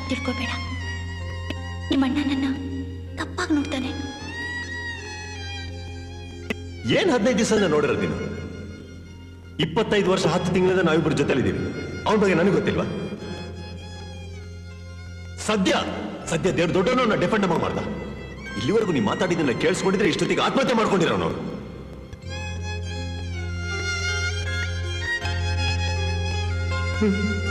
ತಪ್ಪು ತಿಳ್ಕೊಬೇಡ ನಿಮ್ಮಣ್ಣ ನನ್ನ ತಪ್ಪಾಗಿ ನೋಡ್ತಾನೆ ಏನ್ ಹದಿನೈದು ದಿವಸ ನೋಡಿರೋದು ನೀನು ಇಪ್ಪತ್ತೈದು ವರ್ಷ ಹತ್ತು ತಿಂಗಳಿಂದ ನಾವಿಬ್ಬರು ಜೊತೆಲಿದ್ದೀವಿ ಅವನ ಬಗ್ಗೆ ನನಗೆ ಗೊತ್ತಿಲ್ವಾ ಸದ್ಯ ಸದ್ಯ ದೇವ್ರ ದೊಡ್ಡವನ್ನ ಡಿಫೆಂಡ್ ಅಮ್ಮ ಮಾಡ್ದ ಇಲ್ಲಿವರೆಗೂ ನೀವು ಮಾತಾಡಿದ್ದನ್ನ ಕೇಳಿಸ್ಕೊಂಡಿದ್ರೆ ಇಷ್ಟೊತ್ತಿಗೆ ಆತ್ಮಹತ್ಯೆ ಮಾಡ್ಕೊಂಡಿರೋನು ಅವ್ನು.